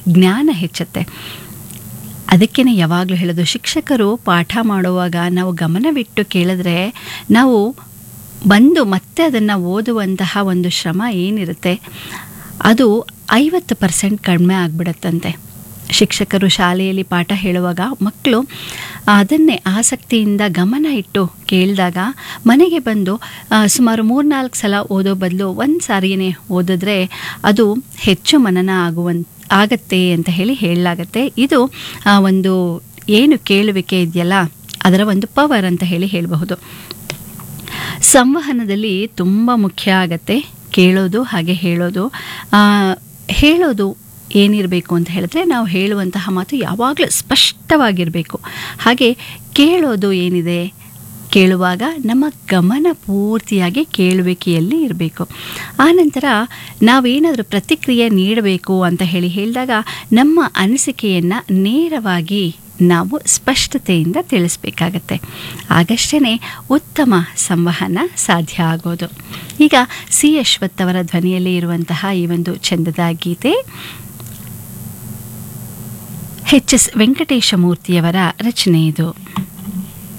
ಜ್ಞಾನ ಹೆಚ್ಚುತ್ತೆ ಅದಕ್ಕೇ ಯಾವಾಗಲೂ ಹೇಳೋದು ಶಿಕ್ಷಕರು ಪಾಠ ಮಾಡುವಾಗ ನಾವು ಗಮನವಿಟ್ಟು ಕೇಳಿದ್ರೆ ನಾವು ಬಂದು ಮತ್ತೆ ಅದನ್ನು ಓದುವಂತಹ ಒಂದು ಶ್ರಮ ಏನಿರುತ್ತೆ ಅದು ಐವತ್ತು ಪರ್ಸೆಂಟ್ ಕಡಿಮೆ ಆಗಿಬಿಡತ್ತಂತೆ ಶಿಕ್ಷಕರು ಶಾಲೆಯಲ್ಲಿ ಪಾಠ ಹೇಳುವಾಗ ಮಕ್ಕಳು ಅದನ್ನೇ ಆಸಕ್ತಿಯಿಂದ ಗಮನ ಇಟ್ಟು ಕೇಳಿದಾಗ ಮನೆಗೆ ಬಂದು ಆ, ಸುಮಾರು ಮೂರ್ನಾಲ್ಕು ಸಲ ಓದೋ ಬದಲು ಒಂದು ಸಾರಿನೇ ಓದಿದ್ರೆ ಅದು ಹೆಚ್ಚು ಮನನ ಆಗುವನ್ ಆಗತ್ತೆ ಅಂತ ಹೇಳಿ ಹೇಳಲಾಗತ್ತೆ ಇದು ಆ, ಒಂದು ಏನು ಕೇಳುವಿಕೆ ಇದೆಯಲ್ಲ ಅದರ ಒಂದು ಪವರ್ ಅಂತ ಹೇಳಿ ಹೇಳಬಹುದು ಸಂವಹನದಲ್ಲಿ ತುಂಬ ಮುಖ್ಯ ಆಗತ್ತೆ ಕೇಳೋದು ಹಾಗೆ ಹೇಳೋದು ಆ, ಹೇಳೋದು ಏನಿರಬೇಕು ಅಂತ ಹೇಳಿದ್ರೆ ನಾವು ಹೇಳುವಂತಹ ಮಾತು ಯಾವಾಗಲೂ ಸ್ಪಷ್ಟವಾಗಿರಬೇಕು ಹಾಗೆ ಕೇಳೋದು ಏನಿದೆ ಕೇಳುವಾಗ ನಮ್ಮ ಗಮನ ಪೂರ್ತಿಯಾಗಿ ಕೇಳುವಿಕೆಯಲ್ಲಿ ಇರಬೇಕು ಆನಂತರ ನಾವೇನಾದರೂ ಪ್ರತಿಕ್ರಿಯೆ ನೀಡಬೇಕು ಅಂತ ಹೇಳಿ ಹೇಳಿದಾಗ ನಮ್ಮ ಅನಿಸಿಕೆಯನ್ನು ನೇರವಾಗಿ ನಾವು ಸ್ಪಷ್ಟತೆಯಿಂದ ತಿಳಿಸ್ಬೇಕಾಗತ್ತೆ ಆಗಷ್ಟೇ ಉತ್ತಮ ಸಂವಹನ ಸಾಧ್ಯ ಆಗೋದು ಈಗ ಸಿ ಅಶ್ವಥ್ ಅವರ ಧ್ವನಿಯಲ್ಲಿ ಇರುವಂತಹ ಈ ಒಂದು ಚಂದದ ಗೀತೆ ಎಚ್ ಎಸ್ ವೆಂಕಟೇಶ ಮೂರ್ತಿಯವರ ರಚನೆ ಇದು